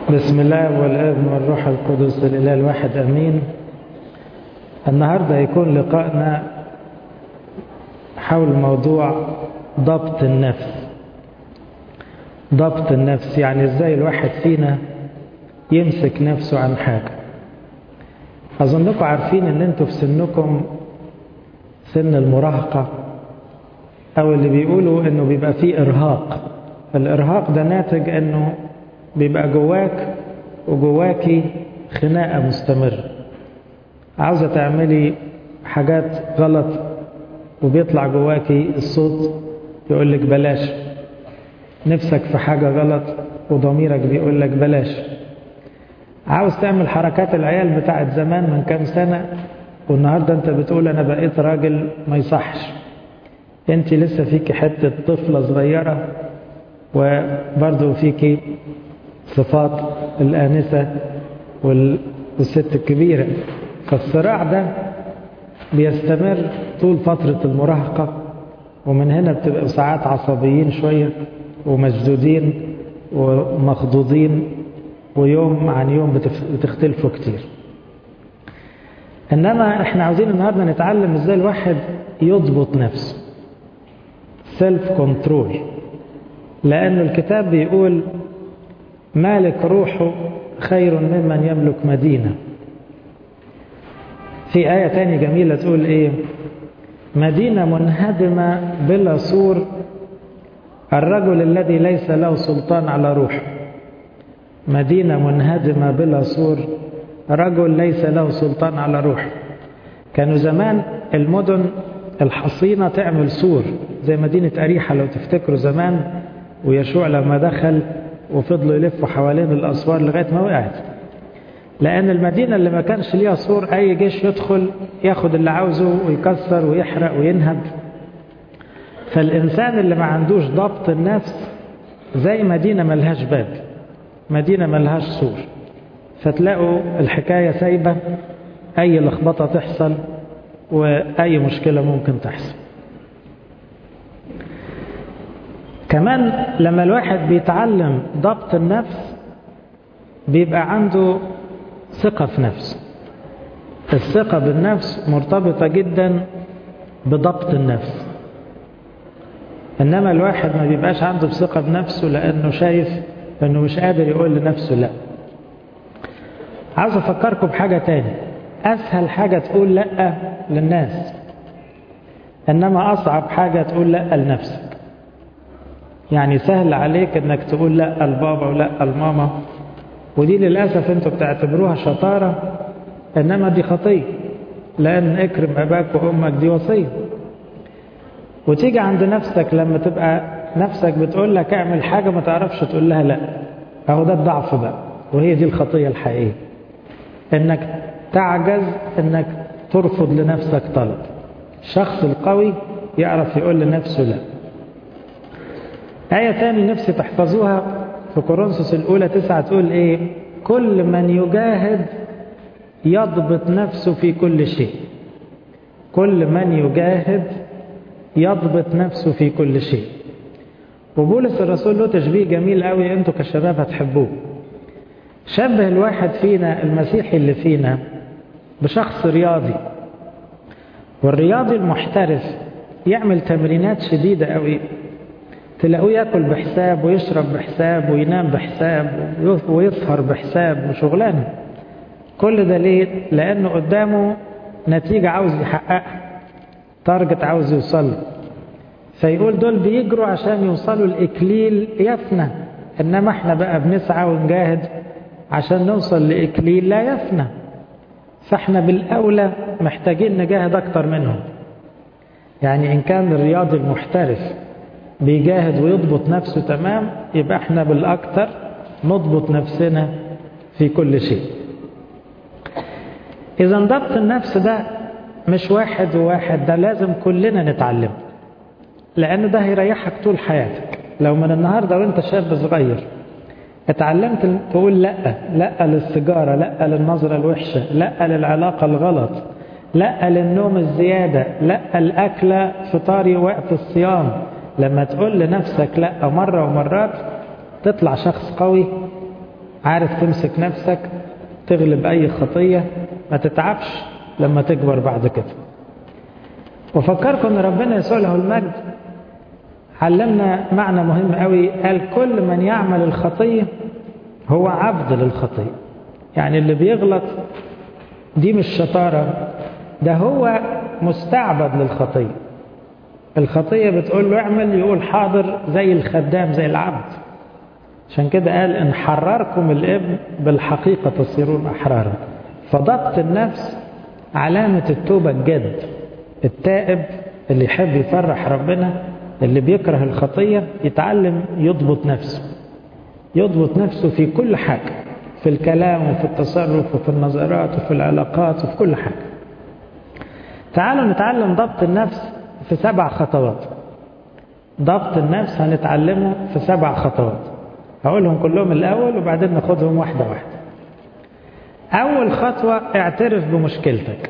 بسم الله والابن والروح القدس الاله الواحد امين النهارده يكون لقائنا حول موضوع ضبط النفس ضبط النفس يعني ازاي الواحد فينا يمسك نفسه عن حاجه اظنكم عارفين ان انتوا في سنكم سن المراهقه او اللي بيقولوا انه بيبقى فيه ارهاق الارهاق ده ناتج انه بيبقى جواك وجواكي خناقة مستمرة عاوزة تعملي حاجات غلط وبيطلع جواكي الصوت يقول لك بلاش نفسك في حاجة غلط وضميرك بيقول لك بلاش عاوز تعمل حركات العيال بتاعت زمان من كام سنة والنهاردة انت بتقول انا بقيت راجل ما يصحش انت لسه فيكي حتة طفلة صغيرة وبرضه فيكي صفات الآنسة والست الكبيرة فالصراع ده بيستمر طول فترة المراهقة ومن هنا بتبقى ساعات عصبيين شوية ومشدودين ومخضوضين ويوم عن يوم بتختلفوا كتير إنما إحنا عاوزين النهاردة نتعلم إزاي الواحد يضبط نفسه سيلف كنترول لأنه الكتاب بيقول مالك روحه خير ممن يملك مدينة في آية تانية جميلة تقول إيه مدينة منهدمة بلا سور الرجل الذي ليس له سلطان على روحه مدينة منهدمة بلا سور رجل ليس له سلطان على روحه كانوا زمان المدن الحصينة تعمل سور زي مدينة أريحة لو تفتكروا زمان ويشوع لما دخل وفضلوا يلفوا حوالين الأسوار لغاية ما وقعت لأن المدينة اللي ما كانش ليها سور أي جيش يدخل ياخد اللي عاوزه ويكسر ويحرق وينهب فالإنسان اللي ما عندوش ضبط النفس زي مدينة ملهاش باب مدينة ملهاش سور فتلاقوا الحكاية سايبة أي لخبطة تحصل وأي مشكلة ممكن تحصل كمان لما الواحد بيتعلم ضبط النفس بيبقى عنده ثقة في نفسه الثقة بالنفس مرتبطة جدا بضبط النفس إنما الواحد ما بيبقاش عنده ثقة بنفسه لأنه شايف أنه مش قادر يقول لنفسه لا عاوز أفكركم بحاجة تاني أسهل حاجة تقول لا للناس إنما أصعب حاجة تقول لا لنفسك يعني سهل عليك انك تقول لا البابا ولا الماما ودي للأسف انتوا بتعتبروها شطارة انما دي خطية لان اكرم اباك وامك دي وصية وتيجي عند نفسك لما تبقى نفسك بتقول لك اعمل حاجة ما تعرفش تقول لها لا اهو ده الضعف بقى وهي دي الخطية الحقيقية انك تعجز انك ترفض لنفسك طلب الشخص القوي يعرف يقول لنفسه لا آية تاني نفسي تحفظوها في كورنثوس الأولى تسعة تقول إيه كل من يجاهد يضبط نفسه في كل شيء كل من يجاهد يضبط نفسه في كل شيء وبولس الرسول له تشبيه جميل قوي انتوا كشباب هتحبوه شبه الواحد فينا المسيحي اللي فينا بشخص رياضي والرياضي المحترف يعمل تمرينات شديدة قوي تلاقوه ياكل بحساب ويشرب بحساب وينام بحساب ويسهر بحساب وشغلانه كل ده ليه لانه قدامه نتيجة عاوز يحققها تارجت عاوز يوصل فيقول دول بيجروا عشان يوصلوا الإكليل يفنى إنما احنا بقى بنسعى ونجاهد عشان نوصل لإكليل لا يفنى فاحنا بالأولى محتاجين نجاهد أكتر منهم يعني إن كان الرياضي المحترف بيجاهد ويضبط نفسه تمام يبقى احنا بالأكثر نضبط نفسنا في كل شيء إذا ضبط النفس ده مش واحد وواحد ده لازم كلنا نتعلم لأن ده هيريحك طول حياتك لو من النهاردة وانت شاب صغير اتعلمت تقول لا لا للسيجارة لا للنظرة الوحشة لا للعلاقة الغلط لا للنوم الزيادة لا الأكلة فطاري وقت الصيام لما تقول لنفسك لا مرة ومرات تطلع شخص قوي عارف تمسك نفسك تغلب أي خطية ما تتعبش لما تكبر بعد كده وفكركم ان ربنا يسوع له المجد علمنا معنى مهم قوي قال كل من يعمل الخطية هو عبد للخطية يعني اللي بيغلط دي مش شطارة ده هو مستعبد للخطية الخطية بتقول له اعمل يقول حاضر زي الخدام زي العبد عشان كده قال ان حرركم الابن بالحقيقة تصيرون احرارا فضبط النفس علامة التوبة الجد التائب اللي يحب يفرح ربنا اللي بيكره الخطية يتعلم يضبط نفسه يضبط نفسه في كل حاجة في الكلام وفي التصرف وفي النظرات وفي العلاقات وفي كل حاجة تعالوا نتعلم ضبط النفس في سبع خطوات ضبط النفس هنتعلمه في سبع خطوات هقولهم كلهم الأول وبعدين ناخدهم واحدة واحدة أول خطوة اعترف بمشكلتك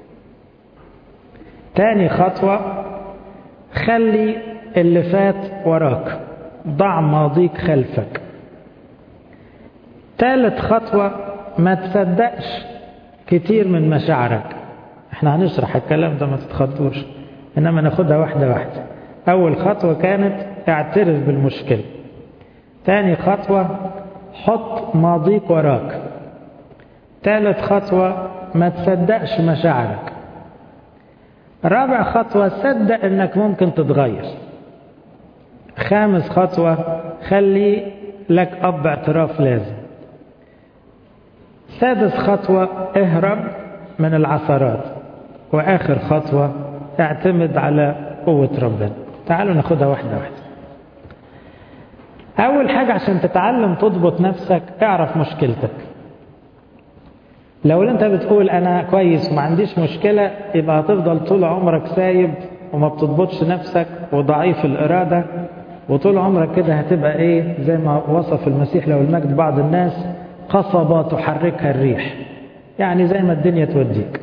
تاني خطوة خلي اللي فات وراك ضع ماضيك خلفك ثالث خطوة ما تصدقش كتير من مشاعرك احنا هنشرح الكلام ده ما تتخضوش انما ناخدها واحدة واحدة اول خطوة كانت اعترف بالمشكلة تاني خطوة حط ماضيك وراك ثالث خطوة ما تصدقش مشاعرك رابع خطوة صدق انك ممكن تتغير خامس خطوة خلي لك اب اعتراف لازم سادس خطوة اهرب من العثرات واخر خطوة اعتمد على قوة ربنا تعالوا ناخدها واحدة واحدة اول حاجة عشان تتعلم تضبط نفسك اعرف مشكلتك لو انت بتقول انا كويس وما عنديش مشكلة يبقى هتفضل طول عمرك سايب وما بتضبطش نفسك وضعيف الارادة وطول عمرك كده هتبقى ايه زي ما وصف المسيح لو المجد بعض الناس قصبة تحركها الريح يعني زي ما الدنيا توديك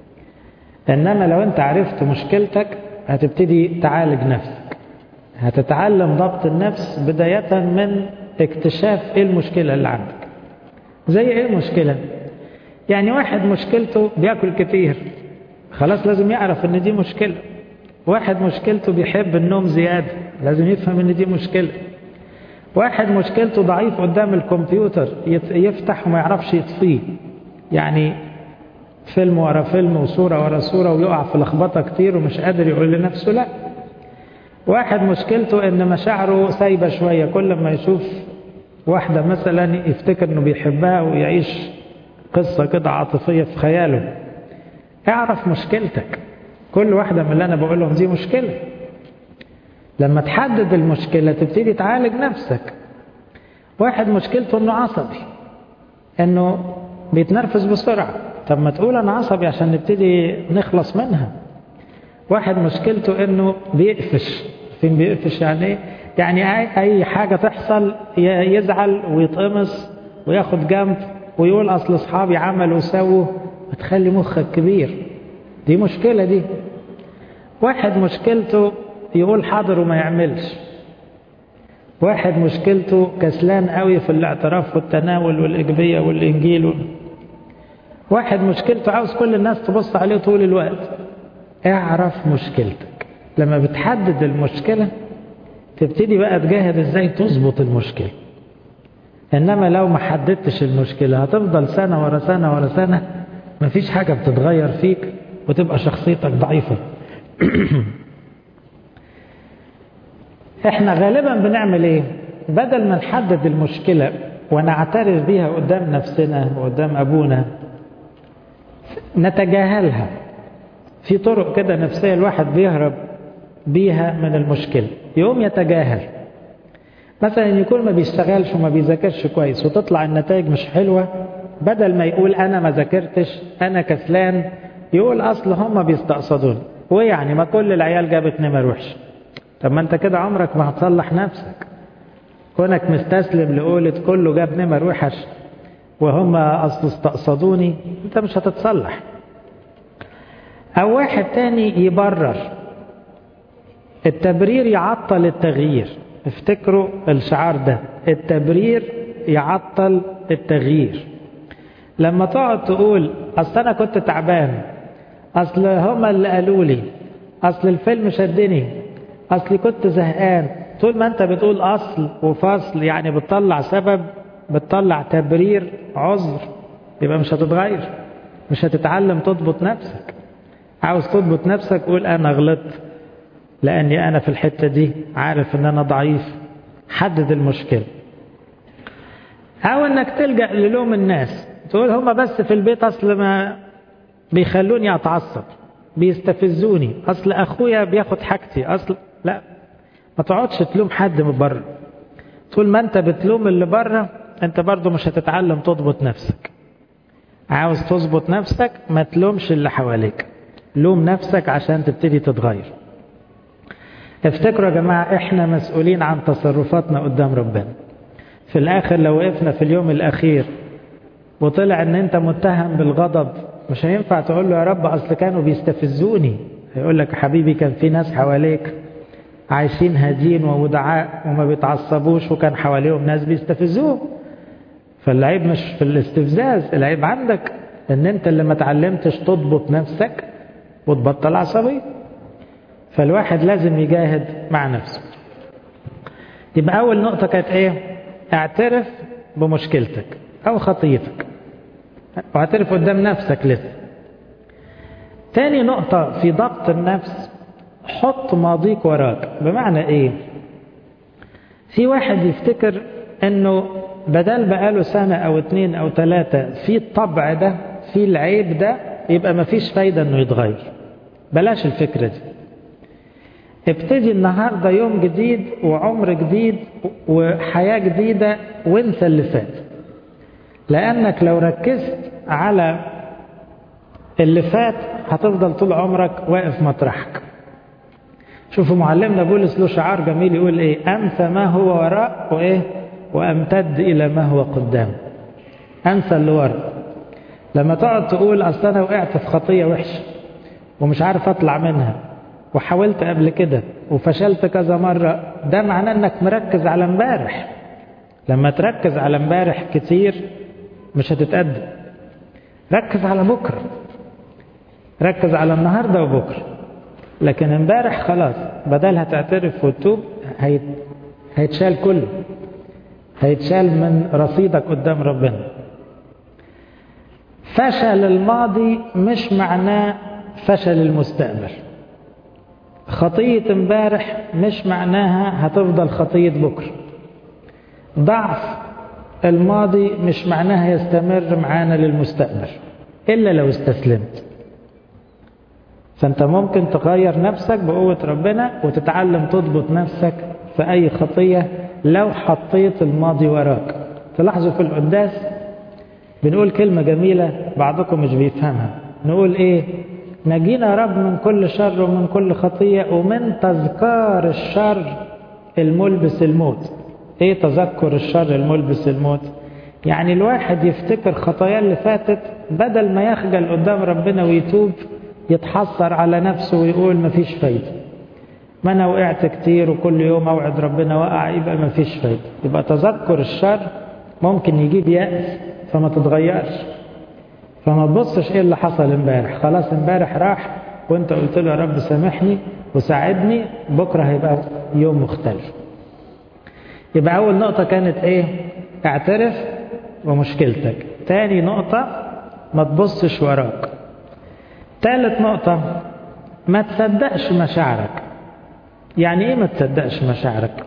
انما لو انت عرفت مشكلتك هتبتدي تعالج نفسك هتتعلم ضبط النفس بداية من اكتشاف ايه المشكلة اللي عندك زي ايه المشكلة يعني واحد مشكلته بياكل كتير خلاص لازم يعرف ان دي مشكلة واحد مشكلته بيحب النوم زيادة لازم يفهم ان دي مشكلة واحد مشكلته ضعيف قدام الكمبيوتر يفتح وما يعرفش يطفيه يعني فيلم ورا فيلم وصورة ورا صورة ويقع في لخبطة كتير ومش قادر يقول لنفسه لا واحد مشكلته ان مشاعره سايبة شوية كل ما يشوف واحدة مثلا يفتكر انه بيحبها ويعيش قصة كده عاطفية في خياله اعرف مشكلتك كل واحدة من اللي أنا بقولهم دي مشكلة لما تحدد المشكلة تبتدي تعالج نفسك واحد مشكلته انه عصبي انه بيتنرفز بسرعة طب ما تقول انا عصبي عشان نبتدي نخلص منها واحد مشكلته انه بيقفش فين بيقفش يعني ايه يعني اي حاجة تحصل يزعل ويتقمص وياخد جنب ويقول اصل اصحابي عملوا وسووا بتخلي مخك كبير دي مشكلة دي واحد مشكلته يقول حاضر وما يعملش واحد مشكلته كسلان قوي في الاعتراف والتناول والإجبية والإنجيل واحد مشكلته عاوز كل الناس تبص عليه طول الوقت اعرف مشكلتك لما بتحدد المشكلة تبتدي بقى تجاهد ازاي تظبط المشكلة انما لو ما حددتش المشكلة هتفضل سنة ورا سنة ورا سنة مفيش حاجة بتتغير فيك وتبقى شخصيتك ضعيفة احنا غالبا بنعمل ايه بدل ما نحدد المشكلة ونعترف بيها قدام نفسنا وقدام ابونا نتجاهلها في طرق كده نفسية الواحد بيهرب بيها من المشكلة يقوم يتجاهل مثلا يكون ما بيشتغلش وما بيذاكرش كويس وتطلع النتائج مش حلوة بدل ما يقول انا ما ذاكرتش انا كسلان يقول اصل هم بيستقصدوني ويعني ما كل العيال جابت نمر وحشه طب ما انت كده عمرك ما هتصلح نفسك كونك مستسلم لقولة كله جاب نمر وحش وهم اصل استقصدوني انت مش هتتصلح او واحد تاني يبرر التبرير يعطل التغيير افتكروا الشعار ده التبرير يعطل التغيير لما تقعد تقول أصل أنا كنت تعبان أصل هما اللي قالوا لي أصل الفيلم شدني أصلي كنت زهقان طول ما أنت بتقول أصل وفصل يعني بتطلع سبب بتطلع تبرير عذر يبقى مش هتتغير مش هتتعلم تضبط نفسك عاوز تضبط نفسك قول أنا غلطت لأني أنا في الحتة دي عارف أن أنا ضعيف حدد المشكلة أو أنك تلجأ للوم الناس تقول هما بس في البيت أصل ما بيخلوني أتعصب بيستفزوني أصل أخويا بياخد حاجتي أصل لا ما تقعدش تلوم حد من بره طول ما أنت بتلوم اللي بره أنت برضو مش هتتعلم تضبط نفسك عاوز تظبط نفسك ما تلومش اللي حواليك لوم نفسك عشان تبتدي تتغير افتكروا يا جماعة احنا مسؤولين عن تصرفاتنا قدام ربنا في الاخر لو وقفنا في اليوم الاخير وطلع ان انت متهم بالغضب مش هينفع تقول له يا رب اصل كانوا بيستفزوني هيقول لك حبيبي كان في ناس حواليك عايشين هادين وودعاء وما بيتعصبوش وكان حواليهم ناس بيستفزوهم فالعيب مش في الاستفزاز العيب عندك ان انت اللي ما تعلمتش تضبط نفسك وتبطل عصبية فالواحد لازم يجاهد مع نفسه يبقى اول نقطة كانت ايه اعترف بمشكلتك او خطيتك واعترف قدام نفسك لسه تاني نقطة في ضبط النفس حط ماضيك وراك بمعنى ايه في واحد يفتكر انه بدل بقاله سنة او اتنين او تلاتة في الطبع ده في العيب ده يبقى مفيش فايدة انه يتغير بلاش الفكرة دي ابتدي النهاردة يوم جديد وعمر جديد وحياة جديدة وانسى اللي فات لأنك لو ركزت على اللي فات هتفضل طول عمرك واقف مطرحك شوفوا معلمنا بولس له شعار جميل يقول ايه انسى ما هو وراء وايه وامتد الى ما هو قدام انسى اللي ورا لما تقعد تقول اصل انا وقعت في خطيه وحشه ومش عارف اطلع منها وحاولت قبل كده وفشلت كذا مره ده معناه انك مركز على امبارح لما تركز على امبارح كتير مش هتتقدم ركز على بكره ركز على النهارده وبكره لكن امبارح خلاص بدل تعترف وتتوب هيت... هيتشال كله هيتشال من رصيدك قدام ربنا فشل الماضي مش معناه فشل المستقبل خطية امبارح مش معناها هتفضل خطية بكرة ضعف الماضي مش معناها يستمر معانا للمستقبل إلا لو استسلمت فأنت ممكن تغير نفسك بقوة ربنا وتتعلم تضبط نفسك في أي خطية لو حطيت الماضي وراك تلاحظوا في القداس بنقول كلمة جميلة بعضكم مش بيفهمها نقول إيه نجينا رب من كل شر ومن كل خطية ومن تذكار الشر الملبس الموت ايه تذكر الشر الملبس الموت يعني الواحد يفتكر خطاياه اللي فاتت بدل ما يخجل قدام ربنا ويتوب يتحسر على نفسه ويقول مفيش فايدة ما انا وقعت كتير وكل يوم اوعد ربنا وقع يبقى مفيش فايدة يبقى تذكر الشر ممكن يجيب يأس فما تتغيرش فما تبصش ايه اللي حصل امبارح خلاص امبارح راح وانت قلت له يا رب سامحني وساعدني بكره هيبقى يوم مختلف يبقى اول نقطة كانت ايه اعترف بمشكلتك تاني نقطة ما تبصش وراك تالت نقطة ما تصدقش مشاعرك يعني ايه ما تصدقش مشاعرك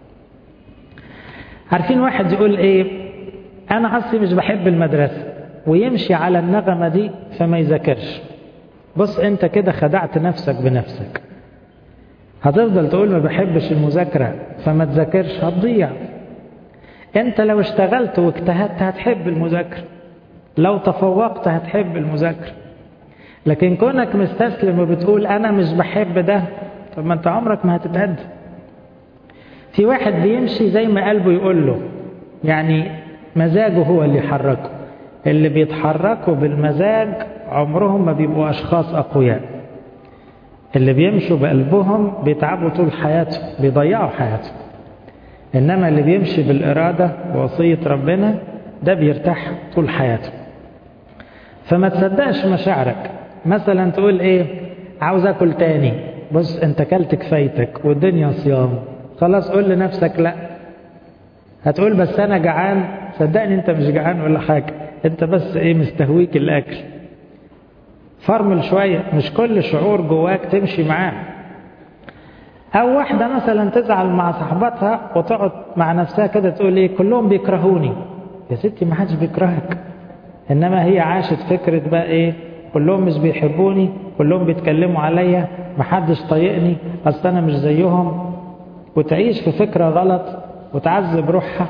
عارفين واحد يقول ايه انا اصلي مش بحب المدرسة ويمشي على النغمة دي فما يذاكرش بص انت كده خدعت نفسك بنفسك هتفضل تقول ما بحبش المذاكرة فما تذاكرش هتضيع انت لو اشتغلت واجتهدت هتحب المذاكرة لو تفوقت هتحب المذاكرة لكن كونك مستسلم وبتقول انا مش بحب ده طب ما انت عمرك ما هتتقدم في واحد بيمشي زي ما قلبه يقول له يعني مزاجه هو اللي يحركه اللي بيتحركوا بالمزاج عمرهم ما بيبقوا أشخاص أقوياء اللي بيمشوا بقلبهم بيتعبوا طول حياتهم بيضيعوا حياتهم إنما اللي بيمشي بالإرادة ووصية ربنا ده بيرتاح طول حياته فما تصدقش مشاعرك مثلا تقول ايه عاوز اكل تاني بص انت كلت كفايتك والدنيا صيام خلاص قول لنفسك لا هتقول بس انا جعان صدقني انت مش جعان ولا حاجة انت بس ايه مستهويك الاكل فرمل شوية مش كل شعور جواك تمشي معاه او واحدة مثلا تزعل مع صاحبتها وتقعد مع نفسها كده تقول ايه كلهم بيكرهوني يا ستي ما حدش بيكرهك انما هي عاشت فكرة بقى ايه كلهم مش بيحبوني كلهم بيتكلموا عليا محدش طايقني اصل انا مش زيهم وتعيش في فكرة غلط وتعذب روحها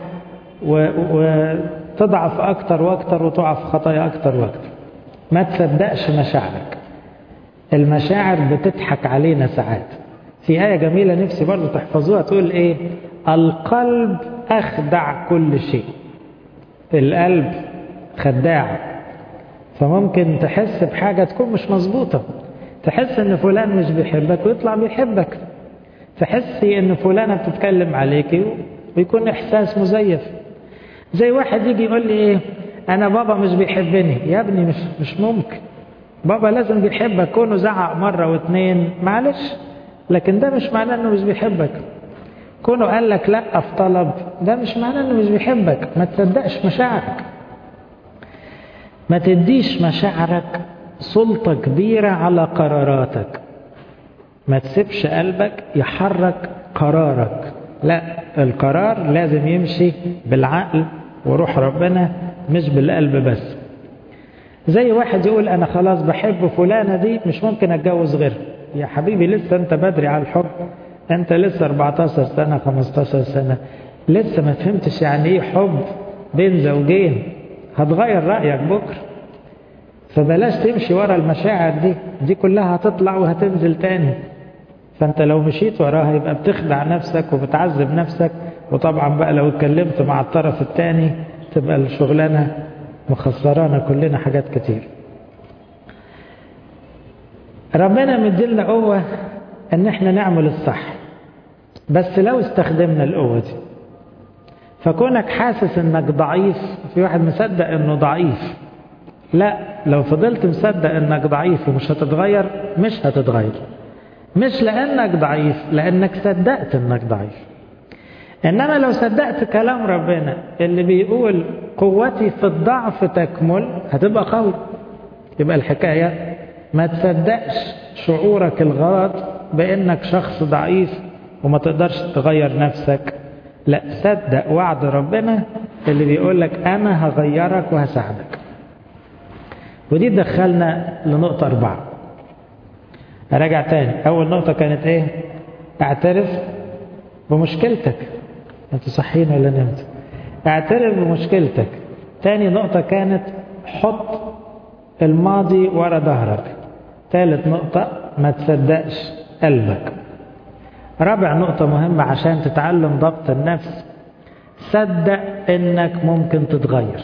وتضعف اكتر واكتر وتقع في خطايا اكتر واكتر ما تصدقش مشاعرك المشاعر بتضحك علينا ساعات في آية جميلة نفسي برضو تحفظوها تقول ايه القلب اخدع كل شيء القلب خداع فممكن تحس بحاجة تكون مش مظبوطة تحس ان فلان مش بيحبك ويطلع بيحبك تحسي ان فلانة بتتكلم عليك ويكون احساس مزيف زي واحد يجي يقول لي ايه انا بابا مش بيحبني يا ابني مش مش ممكن بابا لازم بيحبك كونه زعق مرة واثنين معلش لكن ده مش معناه انه مش بيحبك كونه قال لك لا في طلب ده مش معناه انه مش بيحبك ما تصدقش مشاعرك ما تديش مشاعرك سلطة كبيرة على قراراتك ما تسيبش قلبك يحرك قرارك لا القرار لازم يمشي بالعقل وروح ربنا مش بالقلب بس زي واحد يقول انا خلاص بحب فلانة دي مش ممكن اتجوز غيرها يا حبيبي لسه انت بدري على الحب انت لسه 14 سنة 15 سنة لسه ما فهمتش يعني ايه حب بين زوجين هتغير رأيك بكرة فبلاش تمشي ورا المشاعر دي دي كلها هتطلع وهتنزل تاني فانت لو مشيت وراها يبقى بتخدع نفسك وبتعذب نفسك وطبعا بقى لو اتكلمت مع الطرف التاني تبقى الشغلانة مخسرانا كلنا حاجات كتير ربنا مديلنا قوة ان احنا نعمل الصح بس لو استخدمنا القوة دي فكونك حاسس انك ضعيف في واحد مصدق انه ضعيف لا لو فضلت مصدق انك ضعيف ومش هتتغير مش هتتغير مش لانك ضعيف لانك صدقت انك ضعيف انما لو صدقت كلام ربنا اللي بيقول قوتي في الضعف تكمل هتبقى قوي يبقى الحكاية ما تصدقش شعورك الغلط بانك شخص ضعيف وما تقدرش تغير نفسك لا صدق وعد ربنا اللي بيقول لك انا هغيرك وهساعدك ودي دخلنا لنقطة أربعة أراجع تاني أول نقطة كانت إيه اعترف بمشكلتك أنت صحيين ولا نمت اعترف بمشكلتك تاني نقطة كانت حط الماضي ورا ظهرك ثالث نقطة ما تصدقش قلبك رابع نقطة مهمة عشان تتعلم ضبط النفس صدق انك ممكن تتغير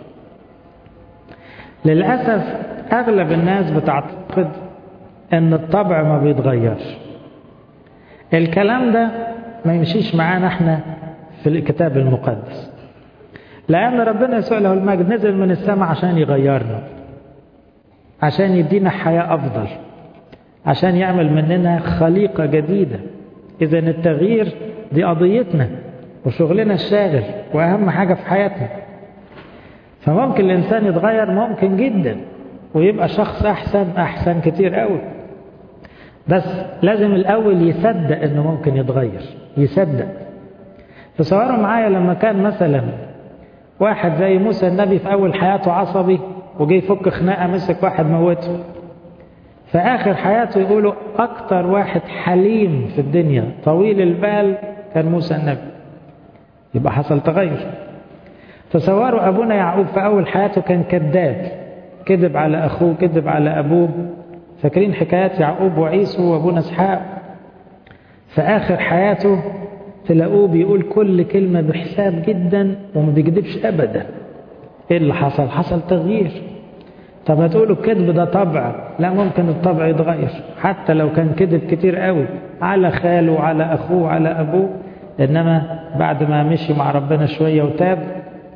للأسف أغلب الناس بتعتقد أن الطبع ما بيتغيرش الكلام ده ما يمشيش معانا احنا في الكتاب المقدس لأن ربنا يسوع له المجد نزل من السماء عشان يغيرنا عشان يدينا حياة أفضل عشان يعمل مننا خليقة جديدة إذا التغيير دي قضيتنا وشغلنا الشاغل وأهم حاجة في حياتنا فممكن الإنسان يتغير ممكن جدا ويبقى شخص أحسن أحسن كتير قوي بس لازم الأول يصدق أنه ممكن يتغير يصدق تصوروا معايا لما كان مثلا واحد زي موسى النبي في أول حياته عصبي وجي يفك خناقة مسك واحد موته في آخر حياته يقولوا أكتر واحد حليم في الدنيا طويل البال كان موسى النبي يبقى حصل تغير تصوروا أبونا يعقوب في أول حياته كان كذاب كذب على أخوه كذب على أبوه فاكرين حكايات يعقوب وعيسو وأبونا إسحاق في آخر حياته تلاقوه بيقول كل كلمة بحساب جدا وما بيكذبش أبدا إيه اللي حصل؟ حصل تغيير طب هتقولوا الكذب ده طبع لا ممكن الطبع يتغير حتى لو كان كذب كتير قوي على خاله وعلى أخوه وعلى أبوه إنما بعد ما مشي مع ربنا شوية وتاب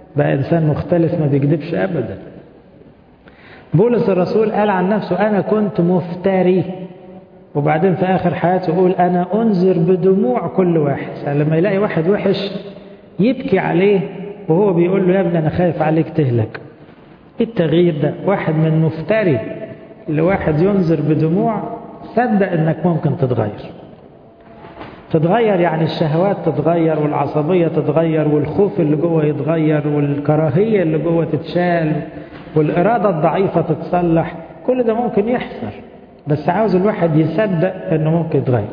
بقى إنسان مختلف ما بيكذبش أبدا بولس الرسول قال عن نفسه أنا كنت مفتري وبعدين في آخر حياته يقول أنا أنذر بدموع كل واحد يعني لما يلاقي واحد وحش يبكي عليه وهو بيقول له يا ابني أنا خايف عليك تهلك إيه التغيير ده واحد من مفتري لواحد ينذر بدموع صدق انك ممكن تتغير تتغير يعني الشهوات تتغير والعصبية تتغير والخوف اللي جوه يتغير والكراهية اللي جوه تتشال والإرادة الضعيفة تتصلح كل ده ممكن يحصل بس عاوز الواحد يصدق انه ممكن يتغير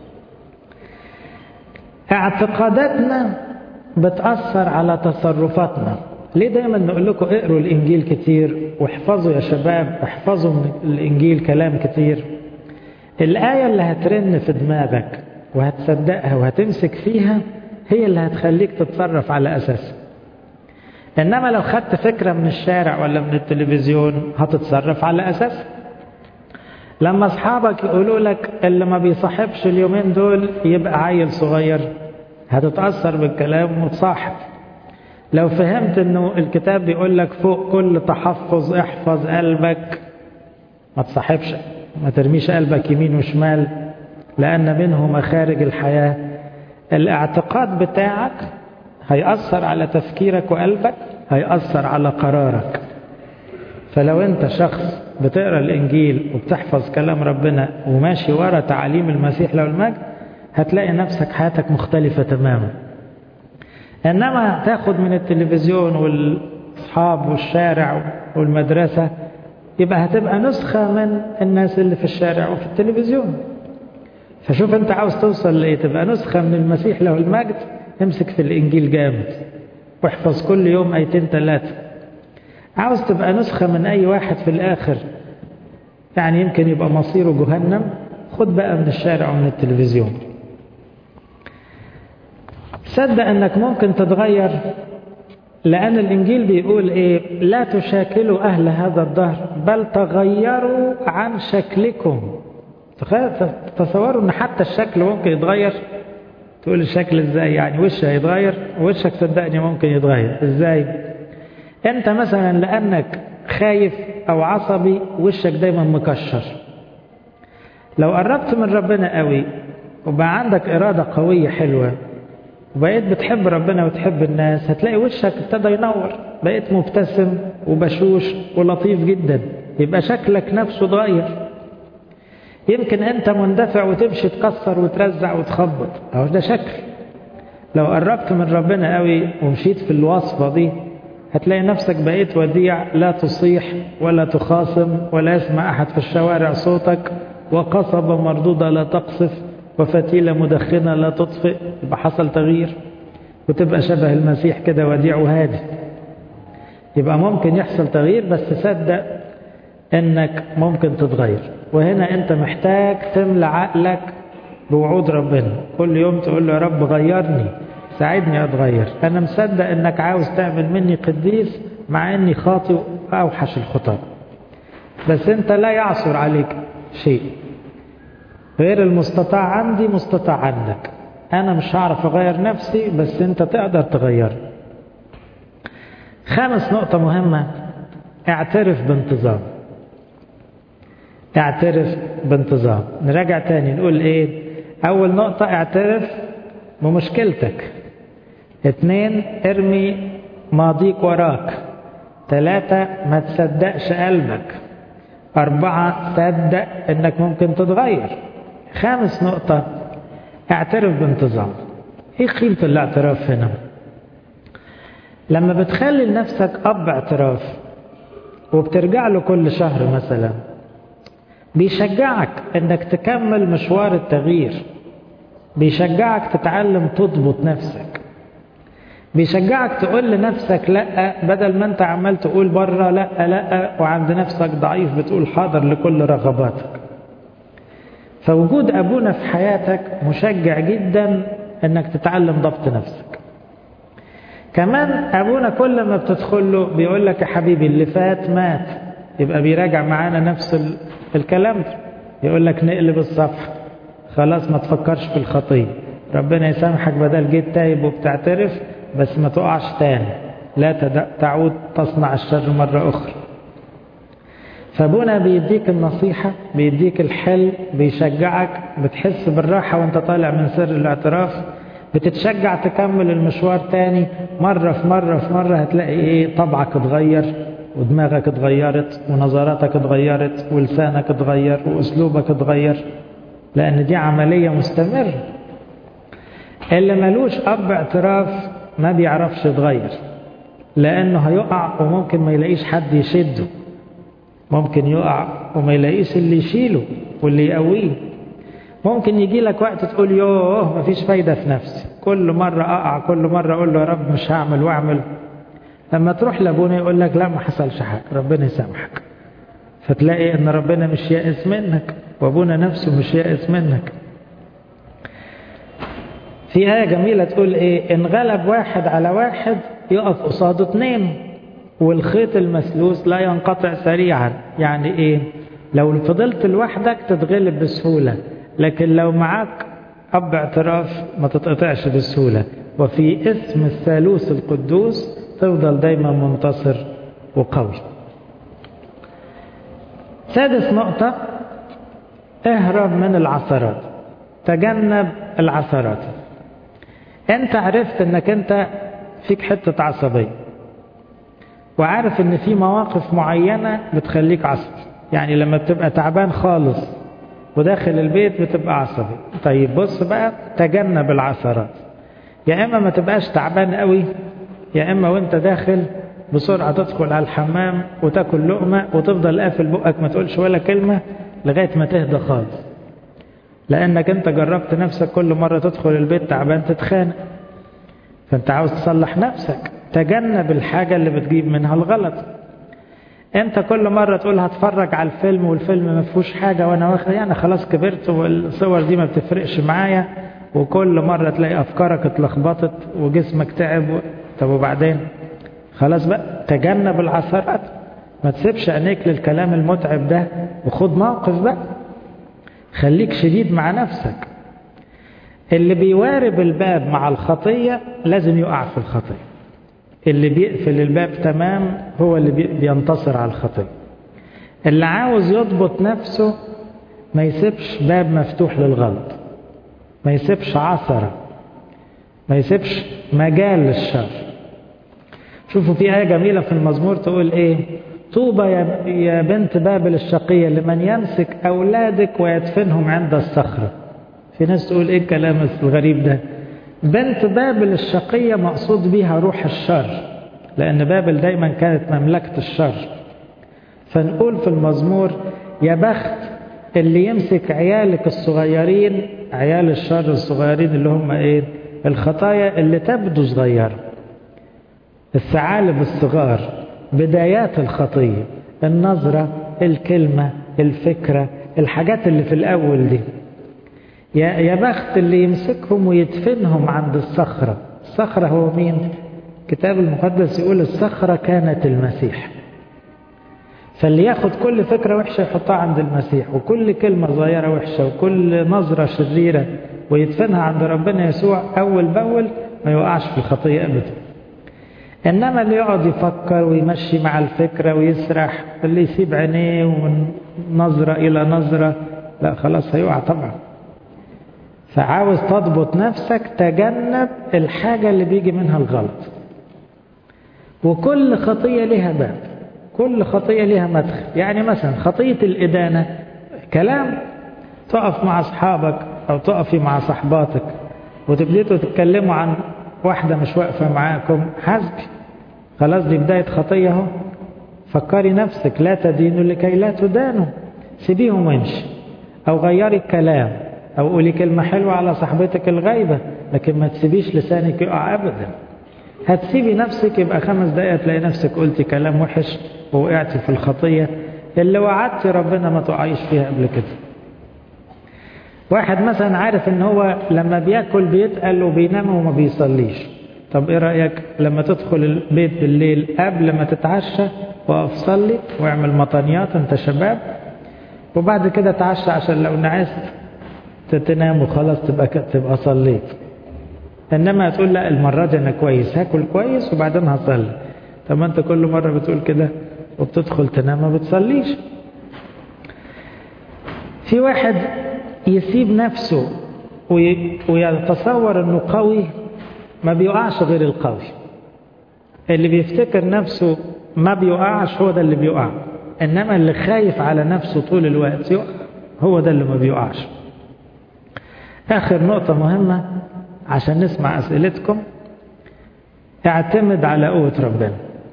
اعتقاداتنا بتأثر على تصرفاتنا ليه دايما نقول لكم اقروا الانجيل كتير واحفظوا يا شباب احفظوا من الانجيل كلام كتير الآية اللي هترن في دماغك وهتصدقها وهتمسك فيها هي اللي هتخليك تتصرف على أساسها إنما لو خدت فكرة من الشارع ولا من التلفزيون هتتصرف على أساسها لما أصحابك يقولوا لك اللي ما بيصاحبش اليومين دول يبقى عيل صغير هتتأثر بالكلام وتصاحب لو فهمت انه الكتاب بيقول لك فوق كل تحفظ احفظ قلبك ما تصاحبش ما ترميش قلبك يمين وشمال لأن منه مخارج الحياة الاعتقاد بتاعك هيأثر على تفكيرك وقلبك هيأثر على قرارك فلو انت شخص بتقرأ الإنجيل وبتحفظ كلام ربنا وماشي ورا تعاليم المسيح له المجد هتلاقي نفسك حياتك مختلفة تماما إنما تاخد من التلفزيون والأصحاب والشارع والمدرسة يبقى هتبقى نسخة من الناس اللي في الشارع وفي التلفزيون فشوف انت عاوز توصل لايه تبقى نسخة من المسيح له المجد امسك في الانجيل جامد واحفظ كل يوم ايتين ثلاثة عاوز تبقى نسخة من اي واحد في الاخر يعني يمكن يبقى مصيره جهنم خد بقى من الشارع ومن التلفزيون صدق انك ممكن تتغير لأن الإنجيل بيقول إيه لا تشاكلوا أهل هذا الدهر بل تغيروا عن شكلكم تصوروا أن حتى الشكل ممكن يتغير تقول الشكل إزاي يعني وشه هيتغير وشك صدقني ممكن يتغير إزاي أنت مثلا لأنك خايف أو عصبي وشك دايما مكشر لو قربت من ربنا قوي وبقى عندك إرادة قوية حلوة وبقيت بتحب ربنا وتحب الناس هتلاقي وشك ابتدى ينور بقيت مبتسم وبشوش ولطيف جدا يبقى شكلك نفسه اتغير يمكن انت مندفع وتمشي تكسر وترزع وتخبط اهو ده شكل لو قربت من ربنا قوي ومشيت في الوصفة دي هتلاقي نفسك بقيت وديع لا تصيح ولا تخاصم ولا يسمع أحد في الشوارع صوتك وقصبة مردودة لا تقصف وفتيلة مدخنة لا تطفئ يبقى حصل تغيير وتبقى شبه المسيح كده وديع وهادي يبقى ممكن يحصل تغيير بس صدق انك ممكن تتغير وهنا انت محتاج تملى عقلك بوعود ربنا كل يوم تقول له يا رب غيرني ساعدني اتغير انا مصدق انك عاوز تعمل مني قديس مع اني خاطئ اوحش الخطاة بس انت لا يعصر عليك شيء غير المستطاع عندي مستطاع عندك انا مش هعرف اغير نفسي بس انت تقدر تغير خامس نقطة مهمة اعترف بانتظام اعترف بانتظام نراجع تاني نقول ايه اول نقطة اعترف بمشكلتك اتنين ارمي ماضيك وراك ثلاثة ما تصدقش قلبك أربعة صدق إنك ممكن تتغير خامس نقطة اعترف بانتظام ايه قيمة الاعتراف هنا لما بتخلي لنفسك أب اعتراف وبترجع له كل شهر مثلا بيشجعك انك تكمل مشوار التغيير بيشجعك تتعلم تضبط نفسك بيشجعك تقول لنفسك لا بدل ما انت عمال تقول بره لا لا وعند نفسك ضعيف بتقول حاضر لكل رغباتك فوجود ابونا في حياتك مشجع جدا انك تتعلم ضبط نفسك كمان ابونا كل ما بتدخل له بيقول لك يا حبيبي اللي فات مات يبقى بيراجع معانا نفس الكلام ده يقول لك نقلب الصفحه خلاص ما تفكرش في الخطيه ربنا يسامحك بدل جيت تايب وبتعترف بس ما تقعش تاني لا تعود تصنع الشر مرة أخرى فابونا بيديك النصيحة بيديك الحل بيشجعك بتحس بالراحة وانت طالع من سر الاعتراف بتتشجع تكمل المشوار تاني مرة في مرة في مرة هتلاقي ايه طبعك اتغير ودماغك اتغيرت ونظراتك اتغيرت ولسانك اتغير واسلوبك اتغير لان دي عملية مستمرة اللي ملوش اب اعتراف ما بيعرفش يتغير لانه هيقع وممكن ما يلاقيش حد يشده ممكن يقع وما يلاقيش اللي يشيله واللي يقويه ممكن يجي لك وقت تقول يوه مفيش فايدة في نفسي كل مرة أقع كل مرة أقول له يا رب مش هعمل وأعمل لما تروح لأبونا يقول لك لا ما حصلش حاجة ربنا يسامحك فتلاقي ان ربنا مش يائس منك وابونا نفسه مش يائس منك في آية جميلة تقول ايه ان غلب واحد على واحد يقف قصاده اتنين والخيط المسلوس لا ينقطع سريعا يعني ايه لو فضلت لوحدك تتغلب بسهولة لكن لو معاك أب اعتراف ما تتقطعش بسهولة وفي اسم الثالوث القدوس تفضل دايما منتصر وقوي سادس نقطة اهرب من العثرات تجنب العثرات انت عرفت انك انت فيك حتة عصبية وعارف ان في مواقف معينة بتخليك عصبي يعني لما بتبقى تعبان خالص وداخل البيت بتبقى عصبي طيب بص بقى تجنب العثرات يا اما ما تبقاش تعبان قوي يا اما وانت داخل بسرعة تدخل على الحمام وتاكل لقمة وتفضل قافل بقك ما تقولش ولا كلمة لغاية ما تهدى خالص لأنك أنت جربت نفسك كل مرة تدخل البيت تعبان تتخانق فأنت عاوز تصلح نفسك تجنب الحاجة اللي بتجيب منها الغلط أنت كل مرة تقول هتفرج على الفيلم والفيلم ما فيهوش حاجة وأنا واخد يعني خلاص كبرت والصور دي ما بتفرقش معايا وكل مرة تلاقي أفكارك اتلخبطت وجسمك تعب طب وبعدين خلاص بقى تجنب العثرات ما تسيبش عينيك للكلام المتعب ده وخد موقف بقى خليك شديد مع نفسك اللي بيوارب الباب مع الخطية لازم يقع في الخطية اللي بيقفل الباب تمام هو اللي بينتصر على الخطية اللي عاوز يضبط نفسه ما يسيبش باب مفتوح للغلط ما يسيبش عثرة ما يسيبش مجال للشر شوفوا في آية جميلة في المزمور تقول إيه طوبى يا بنت بابل الشقية لمن يمسك أولادك ويدفنهم عند الصخرة في ناس تقول إيه الكلام الغريب ده بنت بابل الشقية مقصود بها روح الشر لأن بابل دايما كانت مملكة الشر فنقول في المزمور يا بخت اللي يمسك عيالك الصغيرين عيال الشر الصغيرين اللي هم ايه الخطايا اللي تبدو صغيره الثعالب الصغار بدايات الخطية النظرة الكلمة الفكرة الحاجات اللي في الأول دي يا يا بخت اللي يمسكهم ويدفنهم عند الصخرة الصخرة هو مين الكتاب المقدس يقول الصخرة كانت المسيح فاللي ياخد كل فكرة وحشة يحطها عند المسيح وكل كلمة صغيرة وحشة وكل نظرة شريرة ويدفنها عند ربنا يسوع أول بأول ما يوقعش في الخطية أبدا إنما اللي يقعد يفكر ويمشي مع الفكرة ويسرح اللي يسيب عينيه من نظرة إلى نظرة لا خلاص هيقع طبعا فعاوز تضبط نفسك تجنب الحاجة اللي بيجي منها الغلط وكل خطية لها باب كل خطية لها مدخل يعني مثلا خطية الإدانة كلام تقف مع أصحابك أو تقفي مع صحباتك وتبدأوا تتكلموا عن واحدة مش واقفة معاكم حسبي خلاص دي بداية خطية اهو فكري نفسك لا تدينوا لكي لا تدانوا سيبيهم وامشي أو غيري الكلام أو قولي كلمة حلوة على صاحبتك الغايبة لكن ما تسيبيش لسانك يقع أبدا هتسيبي نفسك يبقى خمس دقايق تلاقي نفسك قلتي كلام وحش ووقعتي في الخطية اللي وعدتي ربنا ما تقعيش فيها قبل كده واحد مثلا عارف ان هو لما بياكل بيتقل وبينام وما بيصليش طب ايه رأيك لما تدخل البيت بالليل قبل ما تتعشى وقف صلي واعمل مطانيات انت شباب وبعد كده تعشى عشان لو نعست تنام وخلاص تبقى تبقى صليت انما تقول لا المرة دي انا كويس هاكل كويس وبعدين هصلي طب ما انت كل مرة بتقول كده وبتدخل تنام ما بتصليش في واحد يسيب نفسه ويتصور انه قوي ما بيقعش غير القوي اللي بيفتكر نفسه ما بيقعش هو ده اللي بيقع انما اللي خايف على نفسه طول الوقت يقع هو ده اللي ما بيقعش اخر نقطة مهمة عشان نسمع اسئلتكم اعتمد على قوة ربنا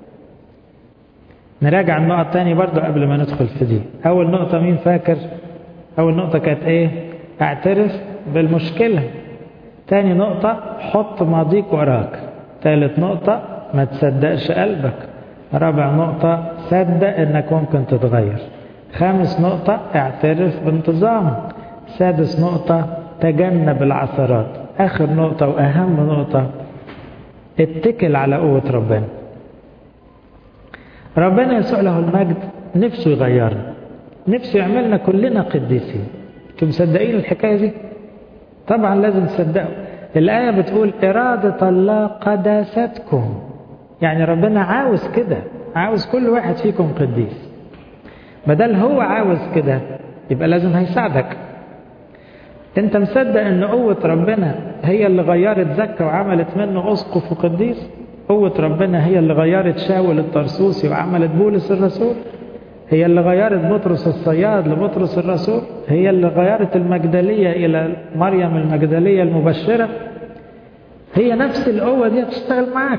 نراجع النقط تاني برضو قبل ما ندخل في دي اول نقطة مين فاكر اول نقطة كانت ايه اعترف بالمشكلة تاني نقطة حط ماضيك وراك ثالث نقطة ما تصدقش قلبك رابع نقطة صدق انك ممكن تتغير خامس نقطة اعترف بانتظام سادس نقطة تجنب العثرات اخر نقطة واهم نقطة اتكل على قوة ربنا ربنا يسوع له المجد نفسه يغيرنا نفسه يعملنا كلنا قديسين انتم مصدقين الحكاية دي طبعا لازم تصدقوا الآية بتقول إرادة الله قداستكم يعني ربنا عاوز كده عاوز كل واحد فيكم قديس بدل هو عاوز كده يبقى لازم هيساعدك انت مصدق ان قوة ربنا هي اللي غيرت زكا وعملت منه اسقف وقديس قوة ربنا هي اللي غيرت شاول الطرسوسي وعملت بولس الرسول هي اللي غيرت بطرس الصياد لبطرس الرسول هي اللي غيرت المجدلية إلى مريم المجدلية المبشرة هي نفس القوة دي هتشتغل معاك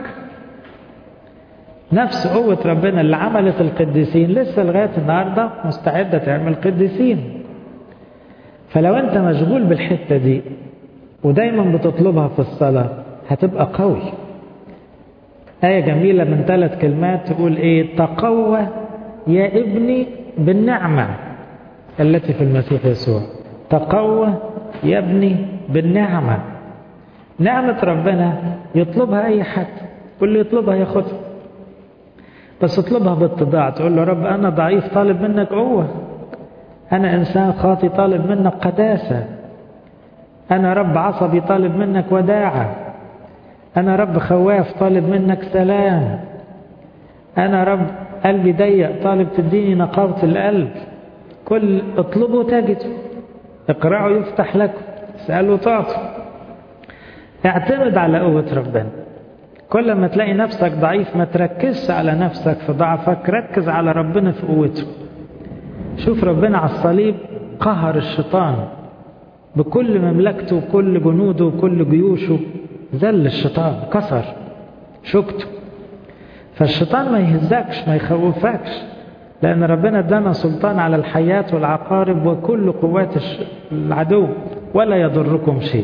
نفس قوة ربنا اللي عملت القديسين لسه لغاية النهاردة مستعدة تعمل قديسين فلو أنت مشغول بالحتة دي ودايما بتطلبها في الصلاة هتبقى قوي آية جميلة من ثلاث كلمات تقول إيه تقوى يا ابني بالنعمة التي في المسيح يسوع تقوى يا ابني بالنعمة نعمة ربنا يطلبها أي حد واللي يطلبها ياخدها بس اطلبها باتضاع تقول له رب أنا ضعيف طالب منك قوة أنا إنسان خاطي طالب منك قداسة أنا رب عصبي طالب منك وداعة أنا رب خواف طالب منك سلام أنا رب قلبي ضيق طالب تديني نقاوة القلب كل اطلبوا تجدوا اقرأوا يفتح لكم اسألوا تعطوا اعتمد على قوة ربنا كل ما تلاقي نفسك ضعيف ما تركزش على نفسك في ضعفك ركز على ربنا في قوته شوف ربنا على الصليب قهر الشيطان بكل مملكته وكل جنوده وكل جيوشه ذل الشيطان كسر شكته فالشيطان ما يهزكش ما يخوفكش لأن ربنا ادانا سلطان على الحياة والعقارب وكل قوات العدو ولا يضركم شيء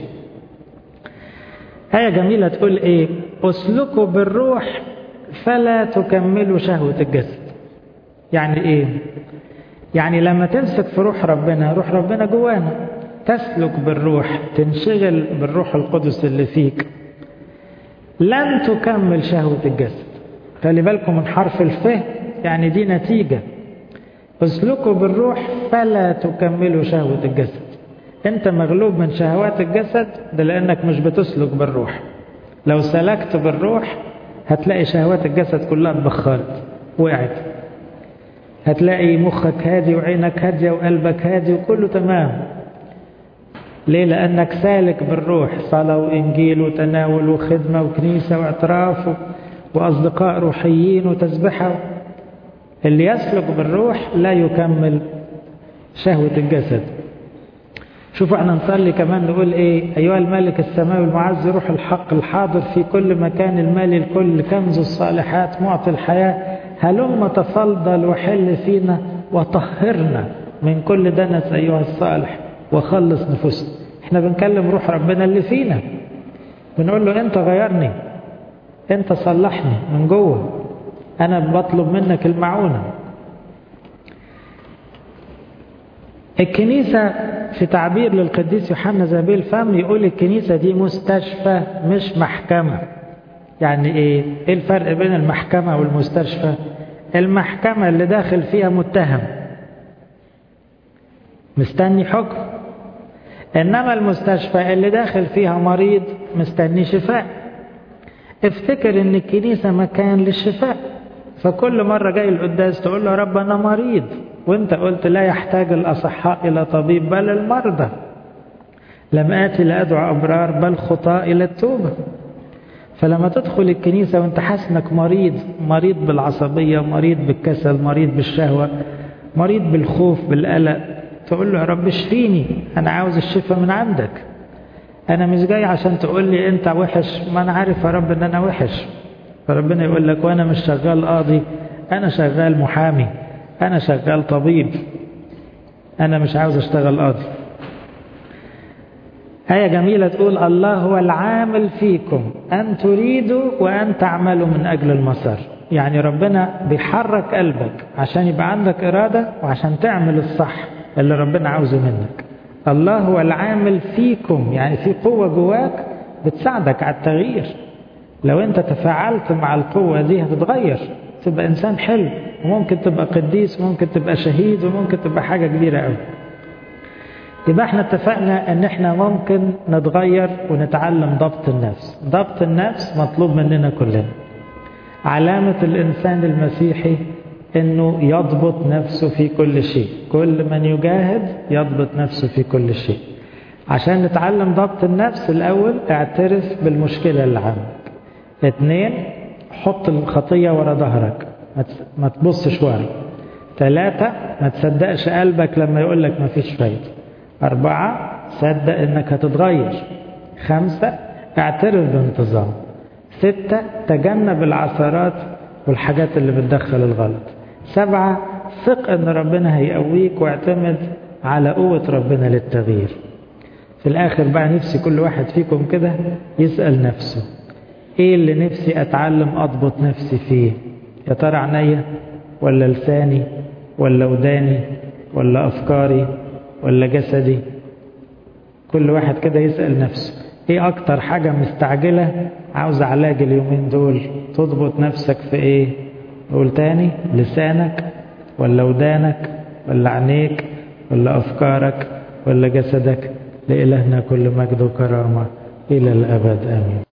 آية جميلة تقول إيه أسلكوا بالروح فلا تكملوا شهوة الجسد يعني إيه يعني لما تمسك في روح ربنا روح ربنا جوانا تسلك بالروح تنشغل بالروح القدس اللي فيك لن تكمل شهوة الجسد خلي بالكم من حرف الف يعني دي نتيجة اسلكوا بالروح فلا تكملوا شهوة الجسد انت مغلوب من شهوات الجسد ده لانك مش بتسلك بالروح لو سلكت بالروح هتلاقي شهوات الجسد كلها اتبخرت وقعت هتلاقي مخك هادي وعينك هادية وقلبك هادي وكله تمام ليه لأنك سالك بالروح صلاة وإنجيل وتناول وخدمة وكنيسة واعتراف وأصدقاء روحيين وتسبحة اللي يسلك بالروح لا يكمل شهوة الجسد شوفوا احنا نصلي كمان نقول ايه ايها الملك السماوي المعز روح الحق الحاضر في كل مكان المالي الكل كنز الصالحات معطي الحياة هلم تفضل وحل فينا وطهرنا من كل دنس ايها الصالح وخلص نفوسنا احنا بنكلم روح ربنا اللي فينا بنقول له انت غيرني انت صلحني من جوه انا بطلب منك المعونة الكنيسة في تعبير للقديس يوحنا زابيل الفم يقول الكنيسة دي مستشفى مش محكمة يعني ايه ايه الفرق بين المحكمة والمستشفى المحكمة اللي داخل فيها متهم مستني حكم انما المستشفى اللي داخل فيها مريض مستني شفاء افتكر ان الكنيسة مكان للشفاء فكل مرة جاي القداس تقول له يا رب أنا مريض وانت قلت لا يحتاج الأصحاء إلى طبيب بل المرضى لم آتي لأدعو أبرار بل خطاء إلى التوبة فلما تدخل الكنيسة وانت حاسس انك مريض مريض بالعصبية مريض بالكسل مريض بالشهوة مريض بالخوف بالقلق تقول له يا رب اشفيني انا عاوز الشفاء من عندك انا مش جاي عشان تقول لي انت وحش ما انا عارف يا رب ان انا وحش فربنا يقول لك وانا مش شغال قاضي انا شغال محامي انا شغال طبيب انا مش عاوز اشتغل قاضي آية جميلة تقول الله هو العامل فيكم أن تريدوا وأن تعملوا من أجل المسار يعني ربنا بيحرك قلبك عشان يبقى عندك إرادة وعشان تعمل الصح اللي ربنا عاوزه منك الله هو العامل فيكم يعني في قوة جواك بتساعدك على التغيير لو انت تفاعلت مع القوة دي هتتغير تبقى إنسان حلو وممكن تبقى قديس وممكن تبقى شهيد وممكن تبقى حاجة كبيرة قوي يبقى احنا اتفقنا ان احنا ممكن نتغير ونتعلم ضبط النفس ضبط النفس مطلوب مننا كلنا علامة الإنسان المسيحي انه يضبط نفسه في كل شيء كل من يجاهد يضبط نفسه في كل شيء عشان نتعلم ضبط النفس الأول اعترف بالمشكلة اللي عندك اثنين حط الخطية ورا ظهرك ما تبصش ورا ثلاثة ما تصدقش قلبك لما يقول لك ما فيش فايدة أربعة صدق إنك هتتغير خمسة اعترف بانتظام ستة تجنب العثرات والحاجات اللي بتدخل الغلط سبعة ثق إن ربنا هيقويك واعتمد على قوة ربنا للتغيير في الآخر بقى نفسي كل واحد فيكم كده يسأل نفسه إيه اللي نفسي أتعلم أضبط نفسي فيه يا ترى عينيا ولا لساني ولا وداني ولا أفكاري ولا جسدي كل واحد كده يسأل نفسه ايه اكتر حاجة مستعجلة عاوز علاج اليومين دول تضبط نفسك في ايه قول تاني لسانك ولا ودانك ولا عينيك ولا افكارك ولا جسدك لإلهنا كل مجد وكرامة إلى الأبد آمين